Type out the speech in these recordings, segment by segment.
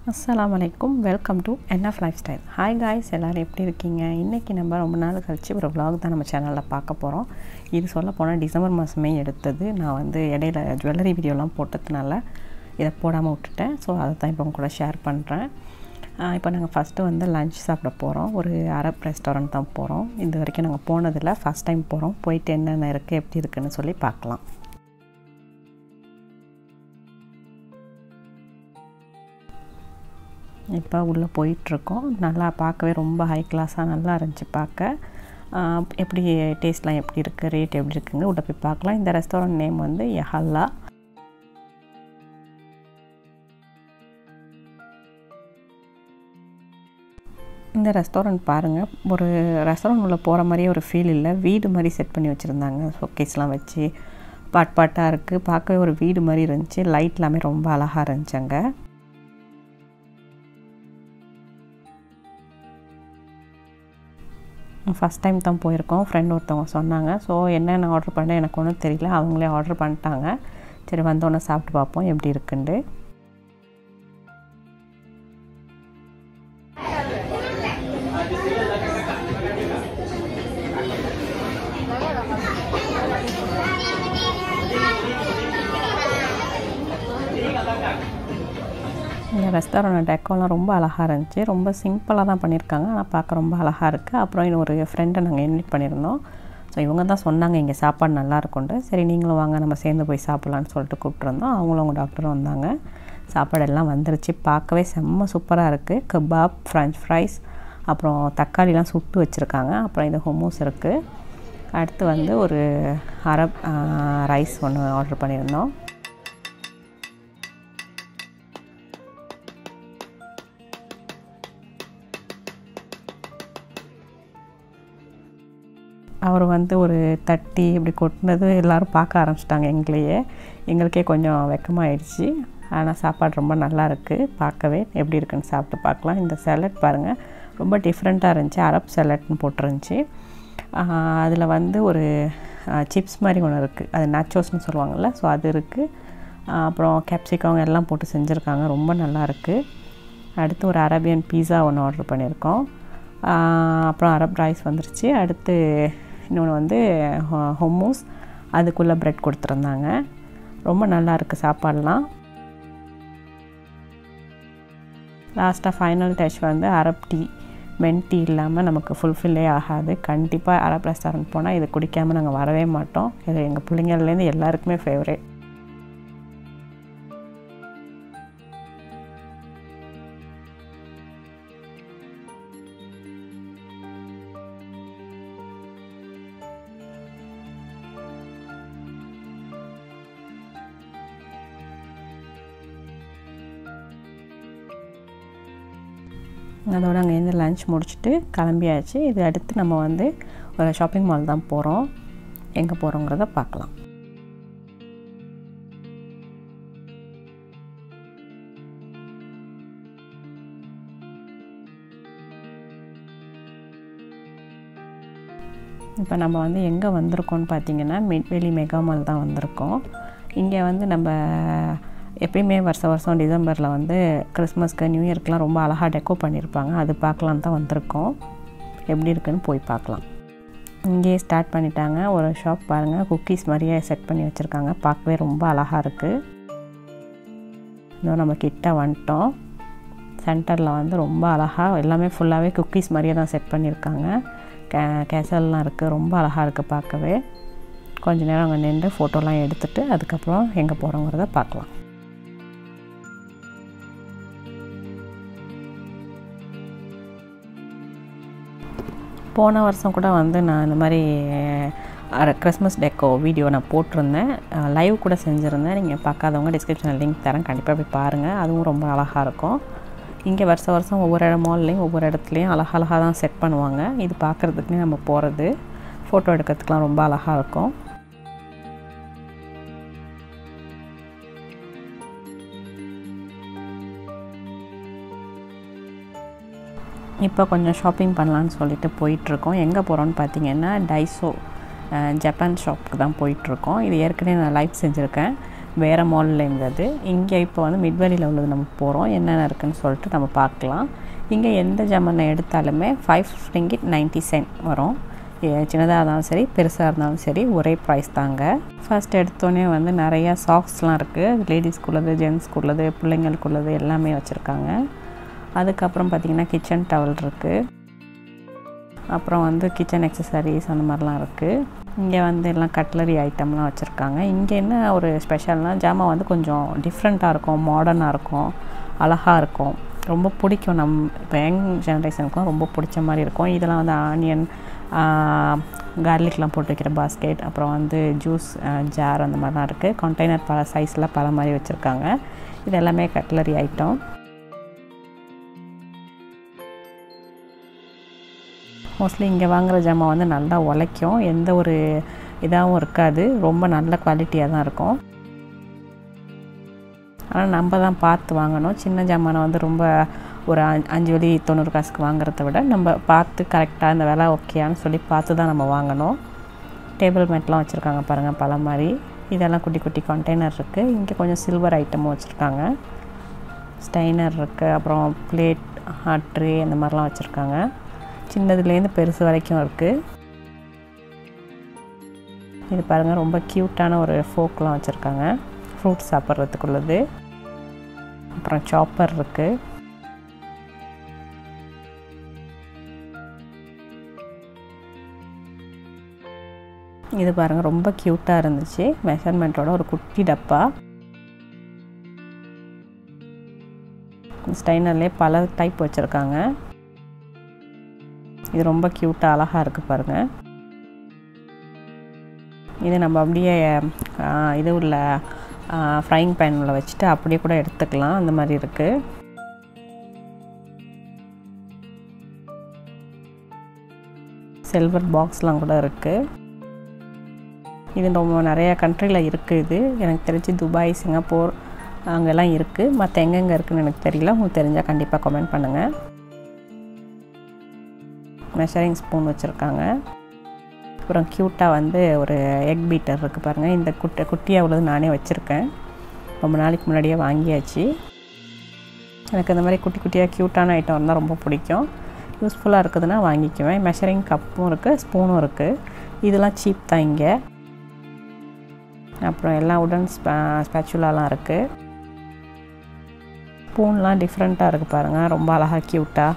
அஸ்ஸலாமு அலைக்கும் welcome to NF life style hi guys எல்லோரும் எப்படி இருக்கீங்க இன்றைக்கி நம்ம ரொம்ப நாள் கழித்து ஒரு vlog தான் நம்ம சேனலில் பார்க்க போகிறோம் இது சொல்ல போனால் டிசம்பர் மாதமே எடுத்தது நான் வந்து இடையில ஜுவல்லரி வீடியோலாம் போட்டதுனால இதை போடாமல் விட்டுட்டேன் ஸோ அதை தான் இப்போ உங்க கூட ஷேர் பண்ணுறேன் இப்போ நாங்கள் ஃபஸ்ட்டு வந்து லஞ்ச் சாப்பிட போகிறோம் ஒரு அரப் ரெஸ்டாரண்ட் தான் போகிறோம் இது வரைக்கும் நாங்கள் போனதில்லை ஃபஸ்ட் டைம் போகிறோம் போயிட்டு என்னென்ன இருக்குது எப்படி இருக்குன்னு சொல்லி பார்க்கலாம் இப்போ உள்ளே போயிட்டுருக்கோம் நல்லா பார்க்கவே ரொம்ப ஹை கிளாஸாக நல்லா இருந்துச்சு பார்க்க ஆஹ் எப்படி டேஸ்ட்லாம் எப்படி இருக்குது ரேட் எப்படி இருக்குங்க உள்ளே போய் பார்க்கலாம் இந்த ரெஸ்டாரண்ட் நேம் வந்து யஹல்லா இந்த ரெஸ்டாரண்ட் பாருங்கள் ஒரு ரெஸ்டாரண்ட் உள்ள போகிற மாதிரியே ஒரு ஃபீல் இல்லை வீடு மாதிரி செட் பண்ணி வச்சுருந்தாங்க ஷோகேஸ்லாம் வச்சு பாட் பாட்டாக இருக்குது பார்க்கவே ஒரு வீடு மாதிரி இருந்துச்சு லைட் எல்லாமே ரொம்ப அழகாக இருந்துச்சு அங்கே ஃபஸ்ட் டைம் தான் போயிருக்கோம் ஃப்ரெண்ட் ஒருத்தவங்க சொன்னாங்க ஸோ என்னென்ன ஆர்டர் பண்ண எனக்கு ஒன்றும் தெரியல அவங்களே ஆர்டர் பண்ணிட்டாங்க சரி வந்தோடனே சாப்பிட்டு பார்ப்போம் எப்படி இருக்குன்ட்டு இந்த ரெஸ்டாரண்ட் டெக்கோலாம் ரொம்ப அழகாக இருந்துச்சு ரொம்ப சிம்பிளாக தான் பண்ணியிருக்காங்க ஆனால் பார்க்க ரொம்ப அழகாக இருக்குது அப்புறம் இன்னும் ஒரு ஃப்ரெண்டை நாங்கள் இன்வைட் பண்ணியிருந்தோம் ஸோ இவங்க தான் சொன்னாங்க இங்கே சாப்பாடு நல்லா இருக்கும்ட்டு சரி நீங்களும் வாங்க நம்ம சேர்ந்து போய் சாப்பிட்லான்னு சொல்லிட்டு கூப்பிட்ருந்தோம் அவங்களும் அவங்க டாக்டரும் வந்தாங்க சாப்பாடு எல்லாம் வந்துருச்சு பார்க்கவே செம்ம சூப்பராக இருக்குது கபாப் ஃப்ரெஞ்ச் ஃப்ரைஸ் அப்புறம் தக்காளிலாம் சுட்டு வச்சுருக்காங்க அப்புறம் இது ஹொமோஸ் இருக்குது அடுத்து வந்து ஒரு அரப் ரைஸ் ஒன்று ஆர்டர் பண்ணியிருந்தோம் அவர் வந்து ஒரு தட்டி இப்படி கொட்டினது எல்லோரும் பார்க்க ஆரம்பிச்சிட்டாங்க எங்களையே எங்களுக்கே கொஞ்சம் வெக்கமாயிடுச்சு ஆனால் சாப்பாடு ரொம்ப நல்லா இருக்குது பார்க்கவே எப்படி இருக்குன்னு சாப்பிட்டு பார்க்கலாம் இந்த சேலட் பாருங்கள் ரொம்ப டிஃப்ரெண்ட்டாக இருந்துச்சு அரப் சேலட்னு போட்டிருந்துச்சு அதில் வந்து ஒரு சிப்ஸ் மாதிரி ஒன்று இருக்குது அது நாச்சோஸ்னு சொல்லுவாங்கள்ல ஸோ அது இருக்குது அப்புறம் கேப்சிகம் எல்லாம் போட்டு செஞ்சுருக்காங்க ரொம்ப நல்லா இருக்குது அடுத்து ஒரு அரேபியன் பீஸா ஒன்று ஆர்டர் பண்ணியிருக்கோம் அப்புறம் அரப் ரைஸ் வந்துருச்சு அடுத்து இன்னொன்று வந்து ஹொம்மூஸ் அதுக்குள்ளே ப்ரெட் கொடுத்துருந்தாங்க ரொம்ப நல்லா இருக்குது சாப்பாடெலாம் லாஸ்ட்டாக ஃபைனல் டச் வந்து அரப் டீ மென் டீ இல்லாமல் நமக்கு ஃபுல்ஃபில்லே ஆகாது கண்டிப்பாக அரப் ரெஸ்டாரண்ட் போனால் இது குடிக்காமல் நாங்கள் வரவே மாட்டோம் இது எங்கள் பிள்ளைங்கள்லேருந்து எல்லாருக்குமே ஃபேவரேட் அதோடு அங்கேருந்து லஞ்ச் முடிச்சுட்டு கிளம்பியாச்சு இது அடுத்து நம்ம வந்து ஒரு ஷாப்பிங் மால் தான் போகிறோம் எங்கே போகிறோங்கிறத பார்க்கலாம் இப்போ நம்ம வந்து எங்கே வந்திருக்கோம்னு பார்த்தீங்கன்னா மெட்வெளி மெகா மால் தான் வந்திருக்கோம் இங்கே வந்து நம்ம எப்பயுமே வருஷம் வருஷம் டிசம்பரில் வந்து கிறிஸ்மஸ்க்கு நியூ இயர்க்கெலாம் ரொம்ப அழகாக டெக்கோ பண்ணியிருப்பாங்க அது பார்க்கலான்னு தான் வந்திருக்கோம் எப்படி இருக்குன்னு போய் பார்க்கலாம் இங்கேயே ஸ்டார்ட் பண்ணிட்டாங்க ஒரு ஷாப் பாருங்கள் குக்கீஸ் மாதிரியே செட் பண்ணி வச்சுருக்காங்க பார்க்கவே ரொம்ப அழகாக இருக்குது இன்னும் நம்ம கிட்ட வந்துட்டோம் சென்டரில் வந்து ரொம்ப அழகாக எல்லாமே ஃபுல்லாகவே குக்கீஸ் மாதிரியே தான் செட் பண்ணியிருக்காங்க கே கேசல்லாம் இருக்குது ரொம்ப அழகாக இருக்குது பார்க்கவே கொஞ்ச நேரம் அங்கே நின்று ஃபோட்டோலாம் எடுத்துகிட்டு அதுக்கப்புறம் எங்கே போகிறோங்கிறத பார்க்கலாம் போன வருஷம் கூட வந்து நான் இந்த மாதிரி கிறிஸ்மஸ் டெக்கோ வீடியோ நான் போட்டிருந்தேன் லைவ் கூட செஞ்சுருந்தேன் நீங்கள் பார்க்காதவங்க டிஸ்கிரிப்ஷனில் லிங்க் தரேன் கண்டிப்பாக போய் பாருங்கள் அதுவும் ரொம்ப அழகாக இருக்கும் இங்கே வருஷம் வருஷம் ஒவ்வொரு இடம் மால்லையும் ஒவ்வொரு இடத்துலையும் அழகழகாக தான் செட் பண்ணுவாங்க இது பார்க்குறதுக்குனே நம்ம போகிறது ஃபோட்டோ எடுக்கிறதுக்கெலாம் ரொம்ப அழகாக இருக்கும் இப்போ கொஞ்சம் ஷாப்பிங் பண்ணலான்னு சொல்லிட்டு போயிட்டுருக்கோம் எங்கே போகிறோன்னு பார்த்தீங்கன்னா டைசோ ஜப்பான் ஷாப்புக்கு தான் போயிட்டுருக்கோம் இது ஏற்கனவே நான் லைவ் செஞ்சுருக்கேன் வேறு மாலில் இருந்தது இங்கே இப்போ வந்து மிட்வெளியில் உள்ளது நம்ம போகிறோம் என்னென்ன இருக்குன்னு சொல்லிட்டு நம்ம பார்க்கலாம் இங்கே எந்த ஜாமானை எடுத்தாலுமே ஃபைவ் ரிங்கிட் நைன்ட்டி சென்ட் வரும் சின்னதாக இருந்தாலும் சரி பெருசாக இருந்தாலும் சரி ஒரே ப்ரைஸ் தாங்க ஃபர்ஸ்ட் எடுத்தோடனே வந்து நிறையா சாக்ஸ்லாம் இருக்குது லேடிஸ்க்குள்ளது ஜென்ஸ்க்குள்ளது பிள்ளைங்களுக்குள்ளது எல்லாமே வச்சுருக்காங்க அதுக்கப்புறம் பார்த்திங்கன்னா கிச்சன் டவல் இருக்குது அப்புறம் வந்து கிச்சன் எக்ஸசரிஸ் அந்த மாதிரிலாம் இருக்குது இங்கே வந்து எல்லாம் கட்லரி ஐட்டம்லாம் வச்சுருக்காங்க இங்கே என்ன ஒரு ஸ்பெஷல்னால் ஜாமான் வந்து கொஞ்சம் டிஃப்ரெண்ட்டாக இருக்கும் மாடர்னாக இருக்கும் அழகாக இருக்கும் ரொம்ப பிடிக்கும் நம் இப்போ யங் ஜென்ரேஷனுக்குலாம் ரொம்ப பிடிச்ச மாதிரி இருக்கும் இதெல்லாம் வந்து ஆனியன் கார்லிக்லாம் போட்டு வைக்கிற பாஸ்கெட் அப்புறம் வந்து ஜூஸ் ஜார் அந்த மாதிரிலாம் இருக்குது கண்டெய்னர் பல சைஸில் பல மாதிரி வச்சுருக்காங்க இது எல்லாமே கட்லரி ஐட்டம் மோஸ்ட்லி இங்கே வாங்குகிற ஜாமான் வந்து நல்லா உழைக்கும் எந்த ஒரு இதாகவும் இருக்காது ரொம்ப நல்ல குவாலிட்டியாக தான் இருக்கும் ஆனால் நம்ம தான் பார்த்து வாங்கணும் சின்ன ஜாமானை வந்து ரொம்ப ஒரு அஞ்சு வழி தொண்ணூறு காசுக்கு வாங்குறத விட நம்ம பார்த்து கரெக்டாக இந்த விலை ஓகேயான்னு சொல்லி பார்த்து தான் நம்ம வாங்கணும் டேபிள் மேட்லாம் வச்சுருக்காங்க பாருங்கள் பல மாதிரி இதெல்லாம் குட்டி குட்டி கண்டெய்னர் இருக்குது இங்கே கொஞ்சம் சில்வர் ஐட்டமும் வச்சுருக்காங்க ஸ்டைனர் இருக்குது அப்புறம் பிளேட் ஹாட் ட்ரே அந்த மாதிரிலாம் வச்சுருக்காங்க சின்னதுலேருந்து பெருசு வரைக்கும் இருக்குது இது பாருங்கள் ரொம்ப க்யூட்டான ஒரு ஃபோக்லாம் வச்சுருக்காங்க ஃப்ரூட்ஸ் சாப்பிட்றதுக்குள்ளது அப்புறம் சாப்பர் இருக்குது இது பாருங்கள் ரொம்ப க்யூட்டாக இருந்துச்சு மெஷர்மெண்ட்டோட ஒரு குட்டி டப்பா ஸ்டைனர்லேயே பல டைப் வச்சுருக்காங்க இது ரொம்ப க்யூட்டாக அழகாக இருக்குது பாருங்கள் இது நம்ம அப்படியே இது உள்ள ஃப்ரைங் பேனில் வச்சுட்டு அப்படியே கூட எடுத்துக்கலாம் அந்த மாதிரி இருக்குது சில்வர் பாக்ஸ்லாம் கூட இருக்குது இது ரொம்ப நிறையா கண்ட்ரியில் இருக்குது இது எனக்கு தெரிஞ்சு துபாய் சிங்கப்பூர் அங்கெல்லாம் இருக்குது மற்ற எங்கெங்கே இருக்குதுன்னு எனக்கு தெரியல உங்களுக்கு தெரிஞ்சால் கண்டிப்பாக கமெண்ட் பண்ணுங்கள் மெஷரிங் ஸ்பூன் வச்சுருக்காங்க அப்புறம் க்யூட்டாக வந்து ஒரு எக் பீட்டர் இருக்குது பாருங்கள் இந்த குட்டை குட்டியாக உள்ளது நானே வச்சுருக்கேன் ரொம்ப நாளைக்கு முன்னாடியே வாங்கியாச்சு எனக்கு இந்த மாதிரி குட்டி குட்டியாக க்யூட்டான ஐட்டம் இருந்தால் ரொம்ப பிடிக்கும் யூஸ்ஃபுல்லாக இருக்குதுன்னா வாங்கிக்குவேன் மெஷரிங் கப்பும் இருக்குது ஸ்பூனும் இருக்குது இதெல்லாம் சீப் தான் இங்கே அப்புறம் எல்லாம் உடன் ஸ்பே ஸ்பேச்சுலாலாம் இருக்குது ஸ்பூன்லாம் டிஃப்ரெண்ட்டாக இருக்குது பாருங்கள் ரொம்ப அழகாக க்யூட்டாக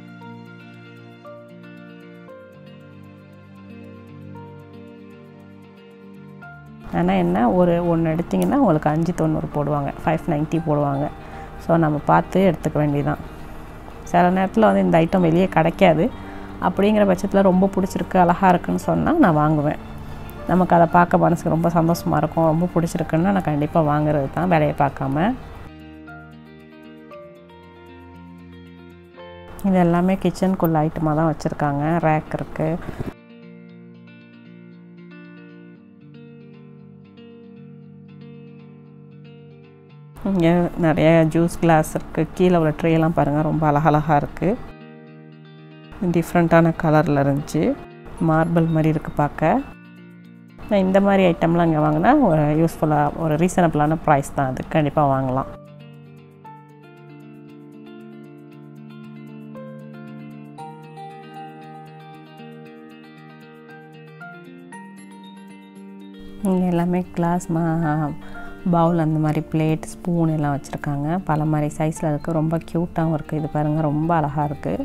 ஆனால் என்ன ஒரு ஒன்று எடுத்திங்கன்னா உங்களுக்கு அஞ்சு தொண்ணூறு போடுவாங்க ஃபைவ் நைன்ட்டி போடுவாங்க ஸோ நம்ம பார்த்து எடுத்துக்க வேண்டியதான் சில நேரத்தில் வந்து இந்த ஐட்டம் வெளியே கிடைக்காது அப்படிங்கிற பட்சத்தில் ரொம்ப பிடிச்சிருக்கு அழகாக இருக்குன்னு சொன்னால் நான் வாங்குவேன் நமக்கு அதை பார்க்க மனசுக்கு ரொம்ப சந்தோஷமாக இருக்கும் ரொம்ப பிடிச்சிருக்குன்னா நான் கண்டிப்பாக வாங்குறது தான் வேலையை பார்க்காம இது எல்லாமே கிச்சனுக்குள்ள ஐட்டமாக தான் வச்சுருக்காங்க ரேக் இருக்குது இங்கே நிறைய ஜூஸ் கிளாஸ் இருக்குது கீழே உள்ள ட்ரேலாம் பாருங்கள் ரொம்ப அழகழகாக இருக்குது டிஃப்ரெண்ட்டான கலரில் இருந்துச்சு மார்பிள் மாதிரி இருக்குது பார்க்க நான் இந்த மாதிரி ஐட்டம்லாம் இங்கே வாங்கினா ஒரு யூஸ்ஃபுல்லாக ஒரு ரீசனபிளான ப்ரைஸ் தான் அது கண்டிப்பாக வாங்கலாம் இங்கே எல்லாமே கிளாஸ் மா பவுல் அந்த மாதிரி பிளேட் ஸ்பூன் எல்லாம் வச்சுருக்காங்க பல மாதிரி சைஸில் இருக்குது ரொம்ப க்யூட்டாகவும் இருக்குது இது பாருங்கள் ரொம்ப அழகாக இருக்குது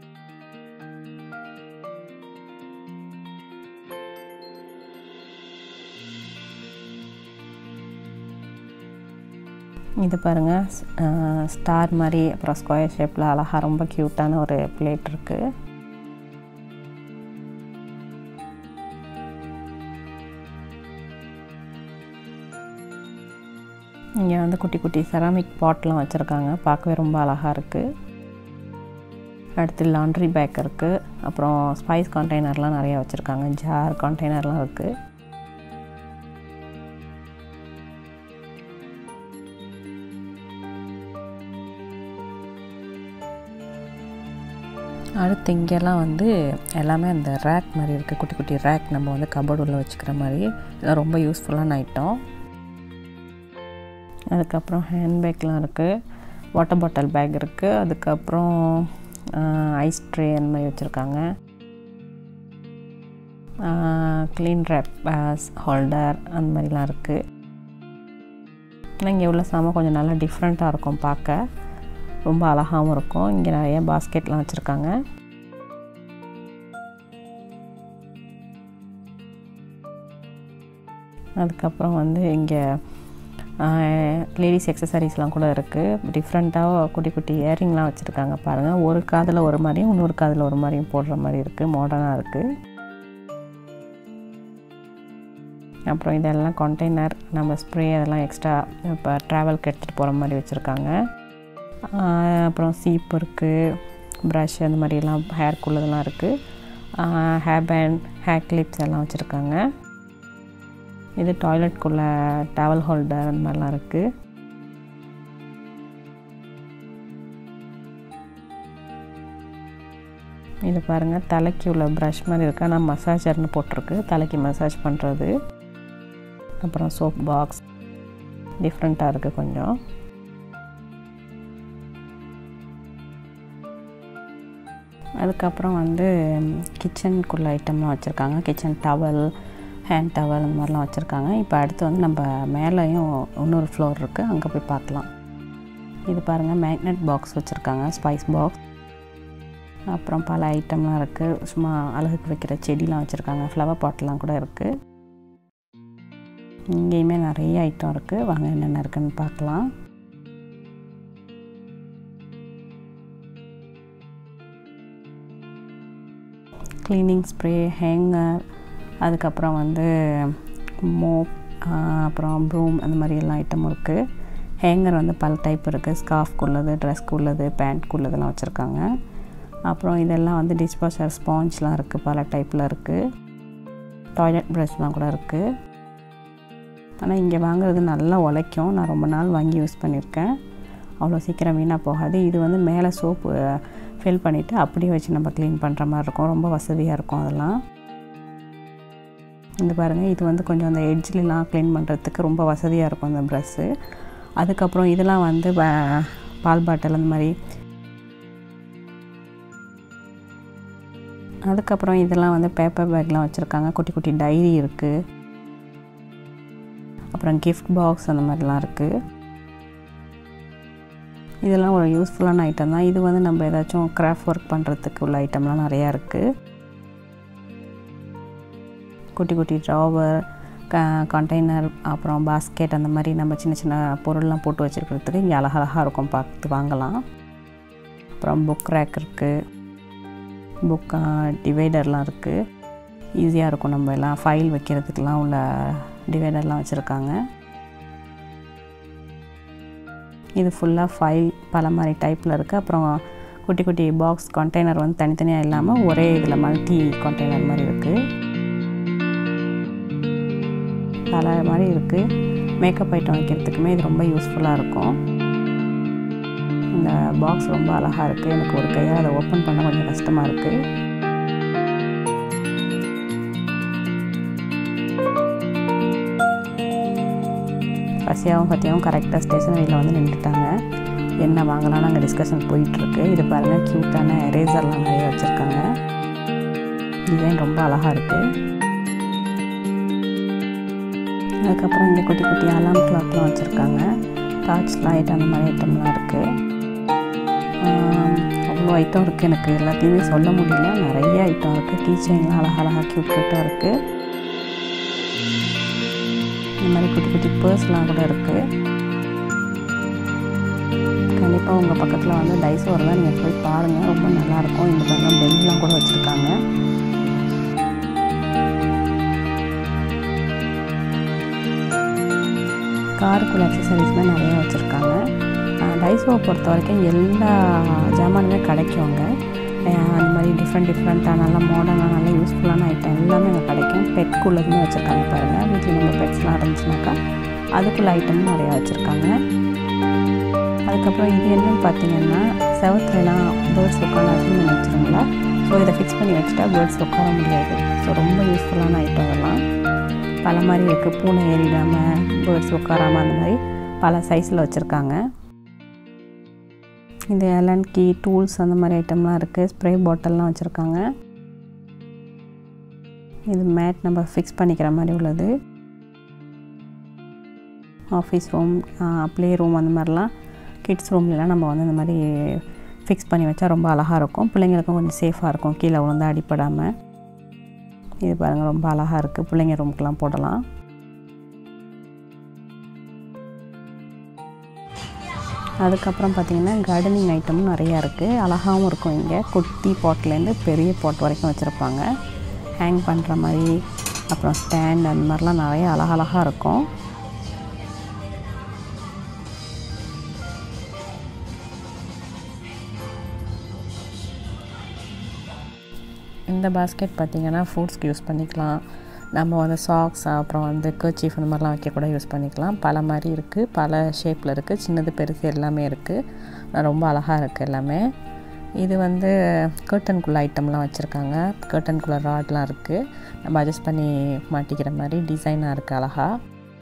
இது பாருங்கள் ஸ்டார் மாதிரி அப்புறம் ஸ்கொயர் ஷேப்பில் அழகாக ரொம்ப க்யூட்டான ஒரு பிளேட் இருக்குது இங்கே வந்து குட்டி குட்டி செராமிக் பாட்லாம் வச்சுருக்காங்க பார்க்கவே ரொம்ப அழகாக இருக்குது அடுத்து லாண்ட்ரி பேக் இருக்குது அப்புறம் ஸ்பைஸ் கண்டெய்னர்லாம் நிறையா வச்சுருக்காங்க ஜார் கண்டெய்னர்லாம் இருக்குது அடுத்து இங்கெல்லாம் வந்து எல்லாமே அந்த ரேக் மாதிரி இருக்குது குட்டி குட்டி ரேக் நம்ம வந்து கபோர்டு உள்ள வச்சுக்கிற மாதிரி இதெல்லாம் ரொம்ப யூஸ்ஃபுல்லான ஐட்டம் அதுக்கப்புறம் ஹேண்ட்பேக்லாம் இருக்குது வாட்டர் பாட்டில் பேக் இருக்குது அதுக்கப்புறம் ஐஸ் ட்ரே அந்த மாதிரி வச்சுருக்காங்க க்ளீன் ரேப் ஹோல்டர் அந்த மாதிரிலாம் இருக்குது ஆனால் இங்கே உள்ள சாமான் கொஞ்சம் நல்லா டிஃப்ரெண்ட்டாக இருக்கும் பார்க்க ரொம்ப அழகாகவும் இருக்கும் இங்கே நிறைய பாஸ்கெட்லாம் வச்சுருக்காங்க அதுக்கப்புறம் வந்து இங்கே லேடிஸ் எக்ஸசரிஸ்லாம் கூட இருக்குது டிஃப்ரெண்ட்டாக குட்டி குட்டி இயரிங்லாம் வச்சுருக்காங்க பாருங்கள் ஒரு காதில் ஒரு மாதிரியும் இன்னொரு காதில் ஒரு மாதிரியும் போடுற மாதிரி இருக்குது மாடர்னாக இருக்குது அப்புறம் இதெல்லாம் கண்டெய்னர் நம்ம ஸ்ப்ரே அதெல்லாம் எக்ஸ்ட்ரா இப்போ ட்ராவல்க்கு எடுத்துகிட்டு போகிற மாதிரி வச்சுருக்காங்க அப்புறம் சீப் இருக்குது ப்ரஷ் அந்த மாதிரிலாம் ஹேர்க்குள்ளதெல்லாம் இருக்குது ஹேர் பேண்ட் ஹேர் கிளிப்ஸ் எல்லாம் வச்சுருக்காங்க இது டாய்லெட்குள்ளே டவல் ஹோல்டர் அந்த மாதிரிலாம் இருக்குது இது பாருங்கள் தலைக்கு உள்ள ப்ரஷ் மாதிரி இருக்குது ஆனால் மசாஜர்னு போட்டிருக்கு தலைக்கு மசாஜ் பண்ணுறது அப்புறம் சோப் பாக்ஸ் டிஃப்ரெண்ட்டாக இருக்குது கொஞ்சம் அதுக்கப்புறம் வந்து கிச்சனுக்குள்ள ஐட்டம்லாம் வச்சுருக்காங்க கிச்சன் டவல் ஹேண்ட் டவல் அந்த மாதிரிலாம் வச்சுருக்காங்க இப்போ அடுத்து வந்து நம்ம மேலேயும் இன்னொரு ஃப்ளோர் இருக்குது அங்கே போய் பார்க்கலாம் இது பாருங்கள் மேக்னெட் பாக்ஸ் வச்சுருக்காங்க ஸ்பைஸ் பாக்ஸ் அப்புறம் பல ஐட்டம்லாம் இருக்குது சும்மா அழகுக்கு வைக்கிற செடிலாம் வச்சுருக்காங்க ஃப்ளவர் பாட்லாம் கூட இருக்குது இங்கேயுமே நிறைய ஐட்டம் இருக்குது வாங்க என்னென்ன இருக்குன்னு பார்க்கலாம் க்ளீனிங் ஸ்ப்ரே ஹேங்கர் அதுக்கப்புறம் வந்து மோப் அப்புறம் ப்ரூம் அந்த மாதிரி எல்லாம் ஐட்டமும் இருக்குது ஹேங்கர் வந்து பல டைப் இருக்குது ஸ்கார்ஃப்க்கு உள்ளது ட்ரெஸ்க்கு உள்ளது பேண்ட்க்கு உள்ளதெல்லாம் வச்சுருக்காங்க அப்புறம் இதெல்லாம் வந்து டிஸ்பாசர் ஸ்பாஞ்ச்லாம் இருக்குது பல டைப்பில் இருக்குது டாய்லெட் ப்ரஷ்லாம் கூட இருக்குது ஆனால் இங்கே வாங்குறது நல்லா உழைக்கும் நான் ரொம்ப நாள் வாங்கி யூஸ் பண்ணியிருக்கேன் அவ்வளோ சீக்கிரம் வீணாக போகாது இது வந்து மேலே சோப்பு ஃபில் பண்ணிவிட்டு அப்படியே வச்சு நம்ம க்ளீன் பண்ணுற மாதிரி இருக்கும் ரொம்ப வசதியாக இருக்கும் அதெல்லாம் இந்த பாருங்கள் இது வந்து கொஞ்சம் அந்த எட்ஜ்லாம் க்ளீன் பண்ணுறதுக்கு ரொம்ப வசதியாக இருக்கும் அந்த ப்ரஷ்ஷு அதுக்கப்புறம் இதெல்லாம் வந்து பால் பாட்டில் அந்த மாதிரி அதுக்கப்புறம் இதெல்லாம் வந்து பேப்பர் பேக்லாம் வச்சுருக்காங்க குட்டி குட்டி டைரி இருக்குது அப்புறம் கிஃப்ட் பாக்ஸ் அந்த மாதிரிலாம் இருக்குது இதெல்லாம் ஒரு யூஸ்ஃபுல்லான ஐட்டம் தான் இது வந்து நம்ம ஏதாச்சும் கிராஃப்ட் ஒர்க் பண்ணுறதுக்கு உள்ள ஐட்டம்லாம் நிறையா இருக்குது குட்டி குட்டி ட்ராவர் க கண்டெய்னர் அப்புறம் பாஸ்கெட் அந்த மாதிரி நம்ம சின்ன சின்ன பொருள்லாம் போட்டு வச்சுருக்கிறதுக்கு இங்கே அழகழகாக இருக்கும் பார்த்து வாங்கலாம் அப்புறம் புக் ரேக் இருக்குது புக் டிவைடர்லாம் இருக்குது ஈஸியாக இருக்கும் நம்ம எல்லாம் ஃபைல் வைக்கிறதுக்கெலாம் உள்ள டிவைடர்லாம் வச்சுருக்காங்க இது ஃபுல்லாக ஃபைல் பல மாதிரி டைப்பில் இருக்குது அப்புறம் குட்டி குட்டி பாக்ஸ் கண்டெய்னர் வந்து தனித்தனியாக இல்லாமல் ஒரே இதில் மல்டி கண்டெய்னர் மாதிரி இருக்குது பல மாதிரி இருக்குது மேக்கப் ஐட்டம் வைக்கிறதுக்குமே இது ரொம்ப யூஸ்ஃபுல்லாக இருக்கும் இந்த பாக்ஸ் ரொம்ப அழகாக இருக்குது எனக்கு ஒரு கையால் அதை ஓப்பன் பண்ண கொஞ்சம் கஷ்டமாக இருக்குது பசியாகவும் பற்றியாகவும் கரெக்டாக ஸ்டேஷனரியில் வந்து நின்றுட்டாங்க என்ன வாங்கலாம்னு அங்கே டிஸ்கஷன் போயிட்டுருக்கு இது பாருங்கள் க்யூட்டான எரேசர்லாம் நிறைய வச்சுருக்காங்க டிசைன் ரொம்ப அழகாக இருக்குது அதுக்கப்புறம் இங்கே குட்டி குட்டி அலாம் கிளாக்லாம் வச்சுருக்காங்க டார்ச் லைட் அந்த மாதிரி ஐட்டம்லாம் இருக்குது அவ்வளோ ஐட்டம் இருக்குது எனக்கு எல்லாத்தையுமே சொல்ல முடியல நிறைய ஐட்டம் இருக்குது கீ செயின்லாம் அழகழகாக க்யூட் க்யூட்டாக இருக்குது இந்த மாதிரி குட்டி குட்டி பர்ஸ்லாம் கூட இருக்குது கண்டிப்பாக உங்கள் பக்கத்தில் வந்து டைஸ் வரலாம் நீங்கள் போய் பாருங்கள் ரொம்ப நல்லாயிருக்கும் இந்த பாருங்கள் பெல்லாம் கூட வச்சுருக்காங்க காருக்குள்ள அக்சசரிஸ்மே நிறைய வச்சுருக்காங்க டைஸோவை பொறுத்த வரைக்கும் எல்லா ஜாமானுமே கிடைக்குங்க அந்த மாதிரி டிஃப்ரெண்ட் டிஃப்ரெண்ட்டாக நல்லா மாடர்னாக நல்லா யூஸ்ஃபுல்லான ஐட்டம் எல்லாமே அங்கே கிடைக்கும் பெட்குள்ளதுமே வச்சுருக்காங்க பாருங்கள் வீட்டில் நம்ம பெட்ஸ்லாம் இருந்துச்சுனாக்கா அதுக்குள்ள ஐட்டம் நிறையா வச்சுருக்காங்க அதுக்கப்புறம் இது என்னன்னு பார்த்தீங்கன்னா செவத்துலலாம் பேர்ட்ஸ் உட்கார அசிங் பண்ணி வச்சுருங்களா ஸோ இதை ஃபிக்ஸ் பண்ணி வச்சுட்டா பேர்ட்ஸ் உட்கார முடியாது ஸோ ரொம்ப யூஸ்ஃபுல்லான ஐட்டம் அதெல்லாம் பல மாதிரி இருக்குது பூனை ஏறிடாமல் பேர்ட்ஸ் உட்காராமல் அந்த மாதிரி பல சைஸில் வச்சுருக்காங்க இந்த எலன் கீ டூல்ஸ் அந்த மாதிரி ஐட்டம்லாம் இருக்குது ஸ்ப்ரே பாட்டில்லாம் வச்சுருக்காங்க இது மேட் நம்ம ஃபிக்ஸ் பண்ணிக்கிற மாதிரி உள்ளது ஆஃபீஸ் ரூம் ப்ளே ரூம் அந்த மாதிரிலாம் கிட்ஸ் ரூம்லலாம் நம்ம வந்து இந்த மாதிரி ஃபிக்ஸ் பண்ணி வச்சா ரொம்ப அழகாக இருக்கும் பிள்ளைங்களுக்கும் கொஞ்சம் சேஃபாக இருக்கும் கீழே விழுந்து அடிப்படாமல் இது பாருங்கள் ரொம்ப அழகாக இருக்குது பிள்ளைங்க ரூமுக்கெலாம் போடலாம் அதுக்கப்புறம் பார்த்திங்கன்னா கார்டனிங் ஐட்டமும் நிறையா இருக்குது அழகாகவும் இருக்கும் இங்கே குட்டி பாட்லேருந்து பெரிய பாட் வரைக்கும் வச்சுருப்பாங்க ஹேங் பண்ணுற மாதிரி அப்புறம் ஸ்டாண்ட் அந்த மாதிரிலாம் நிறைய அழகழகாக இருக்கும் இந்த பாஸ்கெட் பார்த்திங்கன்னா ஃப்ரூட்ஸ்க்கு யூஸ் பண்ணிக்கலாம் நம்ம வந்து சாக்ஸ் அப்புறம் வந்து கர்ச்சீஃப் அந்த மாதிரிலாம் வைக்க கூட யூஸ் பண்ணிக்கலாம் பல மாதிரி இருக்குது பல ஷேப்பில் இருக்குது சின்னது பெருசு எல்லாமே இருக்குது ரொம்ப அழகாக இருக்குது எல்லாமே இது வந்து கர்டனுக்குள்ள ஐட்டம்லாம் வச்சுருக்காங்க கர்டனுக்குள்ள ராட்லாம் இருக்குது நம்ம அட்ஜஸ்ட் பண்ணி மாட்டிக்கிற மாதிரி டிசைனாக இருக்குது அழகாக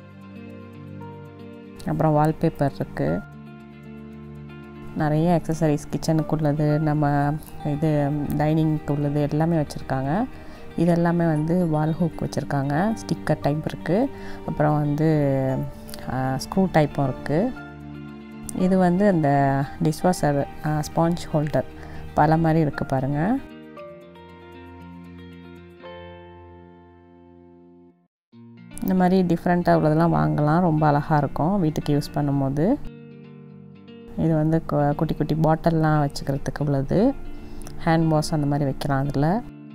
அப்புறம் வால்பேப்பர் இருக்குது நிறைய அக்சசரிஸ் கிச்சனுக்கு உள்ளது நம்ம இது டைனிங்க்கு உள்ளது எல்லாமே வச்சுருக்காங்க இது எல்லாமே வந்து வால் ஹூக் வச்சுருக்காங்க ஸ்டிக்கர் டைப் இருக்குது அப்புறம் வந்து ஸ்க்ரூ டைப்பும் இருக்குது இது வந்து அந்த டிஷ்வாஷர் ஸ்பாஞ்ச் ஹோல்டர் பல மாதிரி இருக்குது பாருங்கள் இந்த மாதிரி டிஃப்ரெண்ட்டாக உள்ளதெல்லாம் வாங்கலாம் ரொம்ப அழகாக இருக்கும் வீட்டுக்கு யூஸ் பண்ணும்போது இது வந்து குட்டி குட்டி பாட்டில்லாம் வச்சுக்கிறதுக்கு உள்ளது ஹேண்ட் வாஷ் அந்த மாதிரி வைக்கலாம் அதில்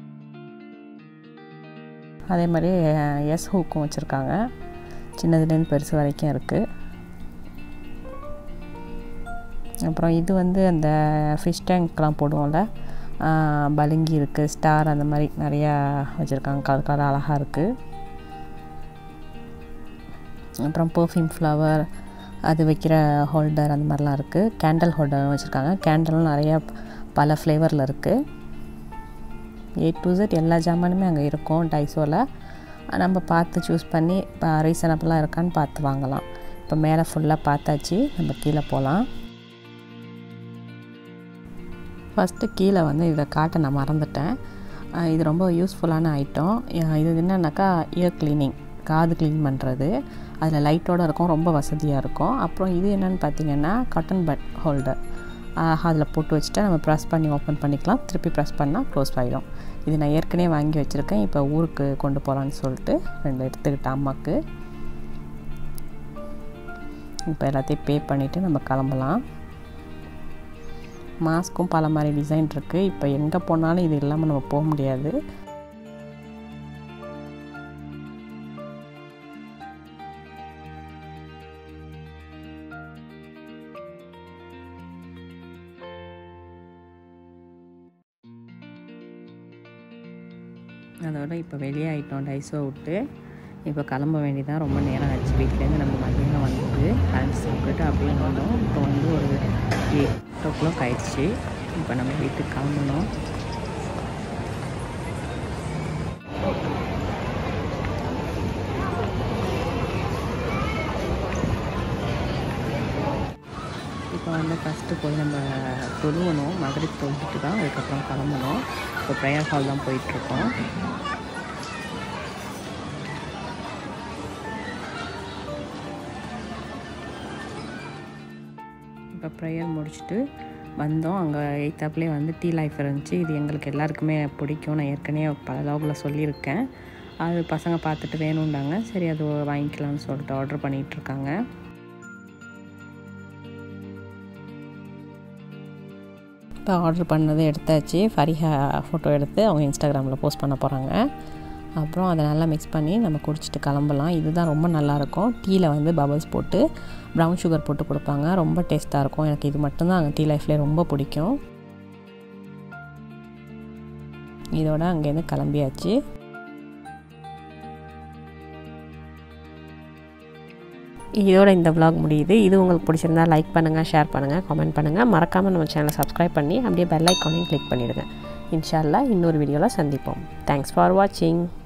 அதே மாதிரி எஸ் ஹூக்கும் வச்சுருக்காங்க சின்னதுலேருந்து பெருசு வரைக்கும் இருக்குது அப்புறம் இது வந்து அந்த ஃபிஷ் டேங்க்லாம் போடுவோம்ல பலுங்கி இருக்குது ஸ்டார் அந்த மாதிரி நிறையா வச்சுருக்காங்க கலர் கலர் அழகாக இருக்குது அப்புறம் பர்ஃப்யூம் ஃப்ளவர் அது வைக்கிற ஹோல்டர் அந்த மாதிரிலாம் இருக்குது கேண்டில் ஹோல்டரும் வச்சுருக்காங்க கேண்டலும் நிறையா பல ஃப்ளேவரில் இருக்குது ஏ டு ஜெட் எல்லா ஜாமானுமே அங்கே இருக்கும் டைஸோவில் நம்ம பார்த்து சூஸ் பண்ணி இப்போ ரீசனபிளாக இருக்கான்னு பார்த்து வாங்கலாம் இப்போ மேலே ஃபுல்லாக பார்த்தாச்சு நம்ம கீழே போகலாம் ஃபஸ்ட்டு கீழே வந்து இதை காட்ட நான் மறந்துட்டேன் இது ரொம்ப யூஸ்ஃபுல்லான ஐட்டம் இது என்னன்னாக்கா இயர் க்ளீனிங் காது க்ளீன் பண்ணுறது அதில் லைட்டோடு இருக்கும் ரொம்ப வசதியாக இருக்கும் அப்புறம் இது என்னென்னு பார்த்தீங்கன்னா காட்டன் பட் ஹோல்டர் அதில் போட்டு வச்சுட்டா நம்ம ப்ரெஸ் பண்ணி ஓப்பன் பண்ணிக்கலாம் திருப்பி ப்ரெஸ் பண்ணால் க்ளோஸ் ஆகிடும் இது நான் ஏற்கனவே வாங்கி வச்சுருக்கேன் இப்போ ஊருக்கு கொண்டு போகலான்னு சொல்லிட்டு ரெண்டு எடுத்துக்கிட்டேன் அம்மாவுக்கு இப்போ எல்லாத்தையும் பே பண்ணிவிட்டு நம்ம கிளம்பலாம் மாஸ்க்கும் பல மாதிரி டிசைன் இருக்குது இப்போ எங்கே போனாலும் இது இல்லாமல் நம்ம போக முடியாது அதோட இப்போ வெளியே ஆகிட்டோம் டைஸோ விட்டு இப்போ கிளம்ப வேண்டியதான் ரொம்ப நேரம் ஆச்சு வீட்டிலேருந்து நம்ம மதியானம் வந்துட்டு லஞ்ச் சாப்பிட்டுட்டு அப்படியே வந்தோம் இப்போ வந்து ஒரு எயிட் ஓ கிளாக் ஆயிடுச்சு இப்போ நம்ம வீட்டுக்கு கிளம்பணும் இப்போ வந்து ஃபஸ்ட்டு போய் நம்ம தொழுவணும் மதுரை தொழுதுட்டு தான் அதுக்கப்புறம் கிளம்பணும் இப்போ ப்ரேயர் ஹால் தான் போயிட்டுருக்கோம் இப்போ ப்ரேயர் முடிச்சுட்டு வந்தோம் அங்கே எய்த்தாப்லேயே வந்து டீ லைஃப் இருந்துச்சு இது எங்களுக்கு எல்லாருக்குமே பிடிக்கும் நான் ஏற்கனவே பல லாகில் சொல்லியிருக்கேன் அது பசங்க பார்த்துட்டு வேணும்டாங்க சரி அது வாங்கிக்கலாம்னு சொல்லிட்டு ஆர்டர் பண்ணிகிட்ருக்காங்க இப்போ ஆர்டர் பண்ணது எடுத்தாச்சு ஃபரிஹா ஃபோட்டோ எடுத்து அவங்க இன்ஸ்டாகிராமில் போஸ்ட் பண்ண போகிறாங்க அப்புறம் அதை நல்லா மிக்ஸ் பண்ணி நம்ம குடிச்சிட்டு கிளம்பலாம் இதுதான் ரொம்ப நல்லாயிருக்கும் டீயில் வந்து பபல்ஸ் போட்டு ப்ரௌன் சுகர் போட்டு கொடுப்பாங்க ரொம்ப டேஸ்ட்டாக இருக்கும் எனக்கு இது மட்டும்தான் அங்கே டீ லைஃப்லேயே ரொம்ப பிடிக்கும் இதோட அங்கேருந்து கிளம்பியாச்சு இதோட இந்த vlog முடியுது இது உங்களுக்கு பிடிச்சிருந்தா லைக் பண்ணுங்கள் ஷேர் பண்ணுங்கள் கமெண்ட் பண்ணுங்கள் மறக்காமல் நம்ம சேனலை சப்ஸ்கிரைப் பண்ணி அப்படியே பெல் ஐக்கானையும் கிளிக் பண்ணிவிடுங்க இன்ஷால்லா இன்னொரு வீடியோவில் சந்திப்போம் தேங்க்ஸ் ஃபார் வாட்சிங்